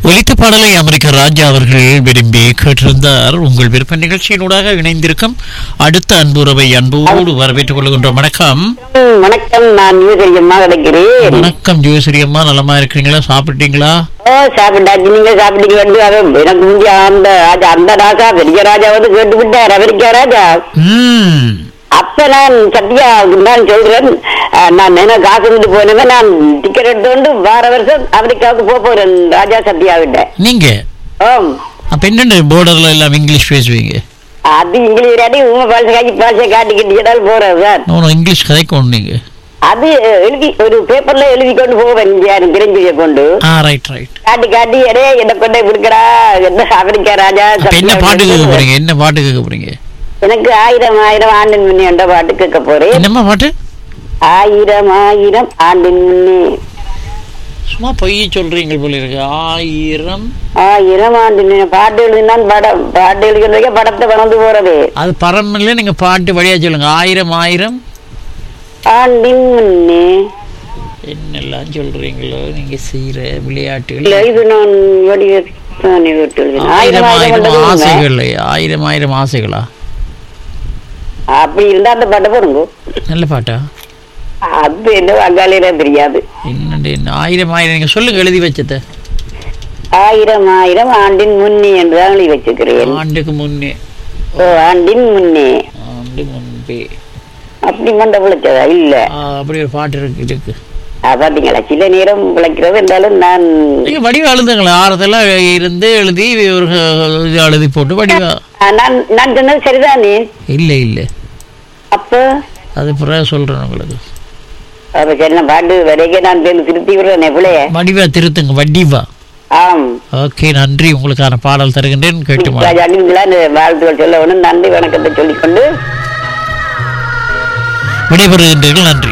ஒலித்த பாடலை அமெரிக்க ராஜா அவர்கள் விரும்பி கேட்டிருந்தார் உங்கள் விருப்ப நிகழ்ச்சியினூடாக இணைந்திருக்கும் அடுத்த அன்புறவை அன்போடு வரவேற்றுக் கொள்கின்ற வணக்கம் ம், வணக்கம் நான் யூசரியம்மா கிடைக்கிறேன் வணக்கம் ஜோசிரி அம்மா நலமா இருக்கிறீங்களா சாப்பிட்டீங்களா ஓ சாப்பிட்டாச்சு நீங்க சாப்பிட்டீங்க வந்து அவன் எனக்கு முந்தி அந்த ராஜா அந்த ராஜா பெரிய ராஜா வந்து கேட்டு விட்டார் அமெரிக்கா ராஜா ம் அப்ப நான் சத்யா நான் சொல்றேன் அஹ், நான் என்ன காசு கொண்டு போனேன் நான் டிக்கெட் எடுத்துக்கொண்டு வார வருஷம் அமெரிக்காவுக்கு போக போறேன் ராஜா சத்யா விட்ட நீங்க ஓம் அப்ப என்னென்ன போர்டர்ல எல்லாம் இங்கிலீஷ் பேசுவீங்க அது இங்கிலீஷ் காட்டி உங்க பாஷை காட்டி பாஷை காட்டிக்கிட்டு போறேன் சார் நான் இங்கிலீஷ் கதைக்கணும் நீங்க அது எழுதி ஒரு பேப்பர்ல எழுதி கொண்டு போவேன் யாரும் தெரிஞ்சு கொண்டு ஆ ரைட் ரைட் காட்டி காட்டி எடே என்ன கொண்டே கொடுக்கறா என்ன அமெரிக்கா ராஜா அப்ப என்ன சத்யா பாட்டு கேட்க விட்டு போறீங்க என்ன பாட்டு கேட்க போறீங்க எனக்கு ஆயிரம் ஆயிரம் ஆண்டின் முன்னே என்ற பாட்டு கேட்க போறேன் என்னம்மா பாட்டு ஆயிரம் ஆயிரம் ஆண்டின் முன்னே சும்மா பொய் சொல்றீங்க போல இருக்கு ஆயிரம் ஆயிரம் ஆண்டின் முன்னே பாட்டு எழுதினான் படம் பாட்டு எழுதிக்கிறதுக்கே படத்தை வளர்ந்து போறது அது பரமில்ல நீங்க பாட்டு வழியா சொல்லுங்க ஆயிரம் ஆயிரம் ஆண்டின் முன்னே என்னெல்லாம் சொல்றீங்களோ நீங்க செய்யற விளையாட்டுகள் இல்ல இது நான் வடிவ தானே விட்டு எழுதினேன். ஆயிரம் ஆயிரம் கொண்டது உண்மை. ஆசைகள் ஆயிரம் ஆயிரம் ஆசைகளா அப்படி இருந்தா அந்த பாட்டை போடுங்க நல்ல பாட்டா அது என்ன அங்காலையில தெரியாது என்னண்டு என்ன ஆயிரம் ஆயிரம் நீங்க சொல்லுங்க எழுதி வச்சத ஆயிரம் ஆயிரம் ஆண்டின் முன்னே என்றுதான் எழுதி வச்சுக்கிறேன் ஆண்டுக்கு முன்னே ஓ ஆண்டின் முன்னே ஆண்டு முன்பே அப்படி மண்ட பிழைச்சதா இல்ல ஆ, அப்படி ஒரு பாட்டு இருக்கு இருக்கு ஆ, பாத்தீங்களா சில நேரம் பிழைக்கிறது என்றாலும் நான் நீங்க வடிவா எழுதுங்களா ஆரத்தெல்லாம் இருந்து எழுதி ஒரு இது எழுதி போட்டு வடிவா ஆ, நான் நான் சொன்னது சரிதானே இல்ல இல்ல அப்ப அது பிறகு சொல்றேன் உங்களுக்கு அப்ப சரி நான் பாட்டு வரைக்கும் நான் பேருந்து திருத்தி விடுறேன் பிள்ளைய வடிவா திருத்துங்க வடிவா ஆம் ஓகே நன்றி உங்களுக்கான பாடல் தருகின்றேன் கேட்டு மா- ராஜா நீங்களா இந்த வாழ்த்துக்கள் சொல்ல ஒன்று நன்றி வணக்கத்தை சொல்லிக்கொண்டு விடைபெறுகின்றீர்கள் நன்றி